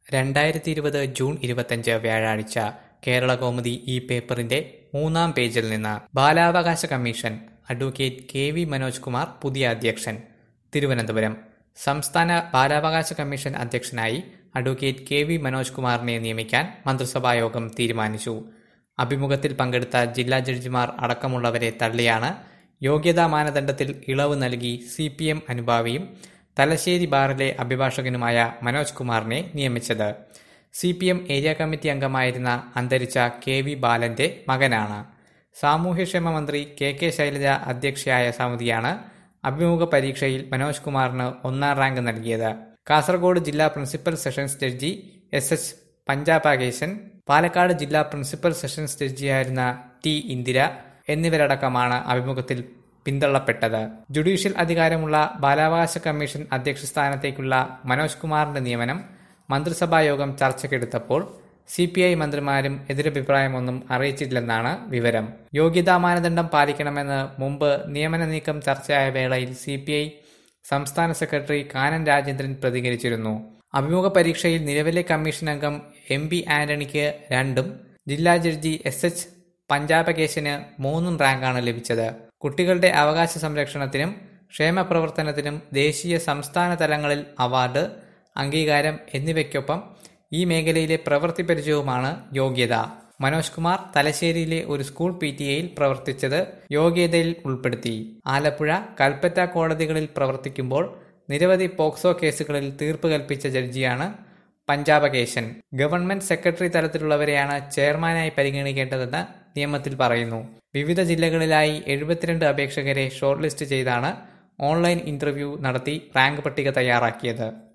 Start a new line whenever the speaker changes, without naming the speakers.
രണ്ടായിരത്തി ഇരുപത് ജൂൺ ഇരുപത്തഞ്ച് വ്യാഴാഴ്ച കേരളകൗമുദി ഈ പേപ്പറിന്റെ മൂന്നാം പേജിൽ നിന്ന് ബാലാവകാശ commission advocate K V Manoj Kumar പുതിയ അധ്യക്ഷൻ തിരുവനന്തപുരം സംസ്ഥാന ബാലാവകാശ കമ്മീഷൻ അധ്യക്ഷനായി അഡ്വക്കേറ്റ് കെ വി മനോജ് കുമാറിനെ നിയമിക്കാൻ മന്ത്രിസഭായോഗം തീരുമാനിച്ചു അഭിമുഖത്തിൽ പങ്കെടുത്ത ജില്ലാ ജഡ്ജിമാർ അടക്കമുള്ളവരെ തള്ളിയാണ് യോഗ്യതാ മാനദണ്ഡത്തിൽ ഇളവ് നൽകി സി പി എം അനുഭാവിയും തലശ്ശേരി ബാറിലെ അഭിഭാഷകനുമായ മനോജ് കുമാറിനെ നിയമിച്ചത് C P M area committee അംഗമായിരുന്ന അന്തരിച്ച കെ വി ബാലന്റെ മകനാണ് സാമൂഹ്യക്ഷേമ മന്ത്രി കെ കെ ശൈലജ അധ്യക്ഷയായ സമിതിയാണ് അഭിമുഖ പരീക്ഷയിൽ മനോജ് കുമാറിന് ഒന്നാം റാങ്ക് നൽകിയത് കാസർഗോഡ് ജില്ലാ principal sessions judge S H Panchapakesan Palakkad ജില്ലാ പ്രിൻസിപ്പൽ സെഷൻസ് ജഡ്ജിയായിരുന്ന ടി ഇന്ദിര എന്നിവരടക്കമാണ് അഭിമുഖത്തിൽ പിന്തള്ളപ്പെട്ടത് ജുഡീഷ്യൽ അധികാരമുള്ള ബാലാവകാശ കമ്മീഷൻ അധ്യക്ഷ സ്ഥാനത്തേക്കുള്ള മനോജ് കുമാറിന്റെ നിയമനം മന്ത്രിസഭായോഗം ചർച്ചയ്ക്കെടുത്തപ്പോൾ സി പി ഐ മന്ത്രിമാരും എതിരഭിപ്രായമൊന്നും അറിയിച്ചിട്ടില്ലെന്നാണ് വിവരം യോഗ്യതാ മാനദണ്ഡം പാലിക്കണമെന്ന് മുമ്പ് നിയമന നീക്കം ചർച്ചയായ വേളയിൽ സി പി ഐ സംസ്ഥാന സെക്രട്ടറി കാനൻ രാജേന്ദ്രൻ പ്രതികരിച്ചിരുന്നു അഭിമുഖ പരീക്ഷയിൽ നിലവിലെ കമ്മീഷൻ അംഗം എം പി ആന്റണിക്ക് രണ്ടും ജില്ലാ ജഡ്ജി എസ് എച്ച് പഞ്ചാബകേശന് മൂന്നും റാങ്കാണ് ലഭിച്ചത് കുട്ടികളുടെ അവകാശ സംരക്ഷണത്തിനും ക്ഷേമ പ്രവർത്തനത്തിനും ദേശീയ സംസ്ഥാന തലങ്ങളിൽ അവാർഡ് അംഗീകാരം എന്നിവയ്ക്കൊപ്പം ഈ മേഖലയിലെ പ്രവൃത്തി പരിചയവുമാണ് യോഗ്യത മനോജ് കുമാർ തലശ്ശേരിയിലെ ഒരു സ്കൂൾ പി ടി എയിൽ പ്രവർത്തിച്ചത് യോഗ്യതയിൽ ഉൾപ്പെടുത്തി ആലപ്പുഴ കൽപ്പറ്റ കോടതികളിൽ പ്രവർത്തിക്കുമ്പോൾ നിരവധി പോക്സോ കേസുകളിൽ തീർപ്പ് കൽപ്പിച്ച ജഡ്ജിയാണ് പഞ്ചാബകേശൻ ഗവൺമെന്റ് സെക്രട്ടറി തലത്തിലുള്ളവരെയാണ് ചെയർമാനായി പരിഗണിക്കേണ്ടതെന്ന് നിയമത്തിൽ പറയുന്നു വിവിധ ജില്ലകളിലായി എഴുപത്തിരണ്ട് അപേക്ഷകരെ ഷോർട്ട് ലിസ്റ്റ് ചെയ്താണ് ഓൺലൈൻ ഇന്റർവ്യൂ നടത്തി റാങ്ക് പട്ടിക തയ്യാറാക്കിയത്